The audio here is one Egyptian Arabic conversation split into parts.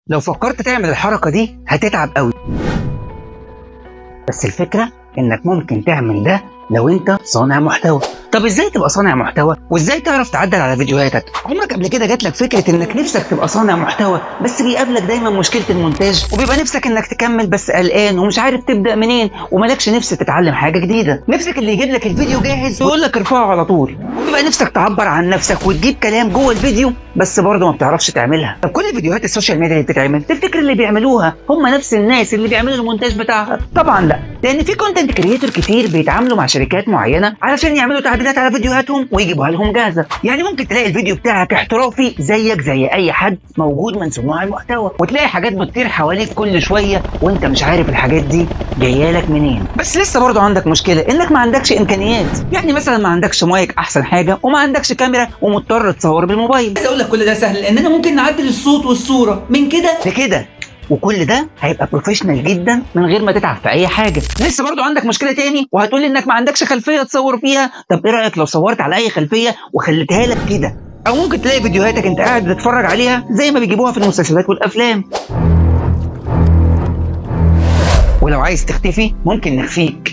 لو فكرت تعمل الحركة دي هتتعب قوي بس الفكرة انك ممكن تعمل ده لو انت صانع محتوى طب ازاي تبقى صانع محتوى وازاي تعرف تعدل على فيديوهاتك عمرك قبل كده جات لك فكره انك نفسك تبقى صانع محتوى بس بيقابلك دايما مشكله المونتاج وبيبقى نفسك انك تكمل بس قلقان ومش عارف تبدا منين ومالكش نفس تتعلم حاجه جديده نفسك اللي يجيب لك الفيديو جاهز ويقول لك ارفعه على طول وبيبقى نفسك تعبر عن نفسك وتجيب كلام جوه الفيديو بس برضه ما بتعرفش تعملها طب كل فيديوهات السوشيال ميديا اللي بتتعمل تفتكر اللي بيعملوها هم نفس الناس اللي بيعملوا المونتاج بتاعها طبعا لا لان في كونتنت كريتور كتير بيتعاملوا مع شركات معينه علشان يعملوا تعديلات على فيديوهاتهم ويجيبوها لهم جاهزه يعني ممكن تلاقي الفيديو بتاعك احترافي زيك زي اي حد موجود من صناع المحتوى وتلاقي حاجات بتطير حواليك كل شويه وانت مش عارف الحاجات دي جايه لك منين بس لسه برضه عندك مشكله انك ما عندكش امكانيات يعني مثلا ما عندكش مايك احسن حاجه وما عندكش كاميرا ومضطر تصور بالموبايل بس اقول لك كل ده سهل لاننا ممكن نعدل الصوت والصوره من كده لكده وكل ده هيبقى بروفيشنال جدا من غير ما تتعب في اي حاجه لسه برضو عندك مشكله تاني وهتقول انك ما عندكش خلفيه تصور فيها طب ايه رايك لو صورت على اي خلفيه وخليتها لك كده او ممكن تلاقي فيديوهاتك انت قاعد بتتفرج عليها زي ما بيجيبوها في المسلسلات والافلام ولو عايز تختفي ممكن نخفيك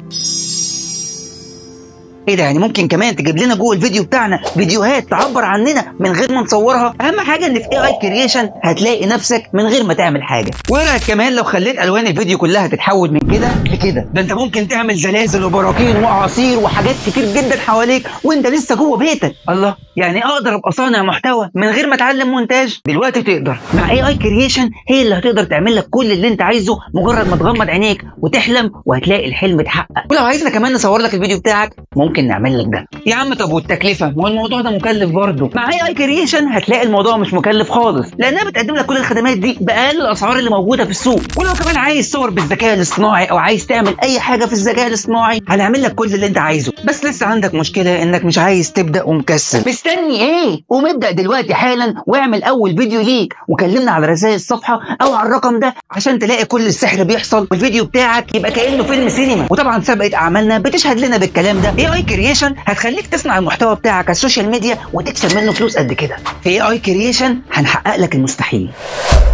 ايه ده يعني ممكن كمان تجيب لنا جوه الفيديو بتاعنا فيديوهات تعبر عننا من غير ما نصورها اهم حاجه ان في اي اي كرييشن هتلاقي نفسك من غير ما تعمل حاجه وايه رايك كمان لو خليت الوان الفيديو كلها تتحول من كده لكده ده انت ممكن تعمل زلازل وبراكين واعاصير وحاجات كتير جدا حواليك وانت لسه جوه بيتك الله يعني اقدر ابقى صانع محتوى من غير ما اتعلم مونتاج دلوقتي تقدر مع اي اي كرييشن هي اللي هتقدر تعمل لك كل اللي انت عايزه مجرد ما تغمض عينيك وتحلم وهتلاقي الحلم اتحقق ولو عايزنا كمان نصور لك الفيديو بتاعك ممكن نعمل لك ده يا عم طب والتكلفه ما هو الموضوع ده مكلف برضه مع اي اي كرييشن هتلاقي الموضوع مش مكلف خالص لانها بتقدم لك كل الخدمات دي باقل الاسعار اللي موجوده في السوق ولو كمان عايز صور بالذكاء الاصطناعي او عايز تعمل اي حاجه في الذكاء الاصطناعي هنعمل لك كل اللي انت عايزه بس لسه عندك مشكله انك مش عايز تبدا ومكسل مستني ايه قوم ابدا دلوقتي حالا واعمل اول فيديو ليك وكلمنا على رسائل الصفحه او على الرقم ده عشان تلاقي كل السحر بيحصل والفيديو بتاعك يبقى كانه فيلم سينما وطبعا سابقه اعمالنا بتشهد لنا بالكلام ده اي اي كرييشن هتخليك تصنع المحتوى بتاعك على السوشيال ميديا وتكسب منه فلوس قد كده في اي اي كرييشن هنحقق لك المستحيل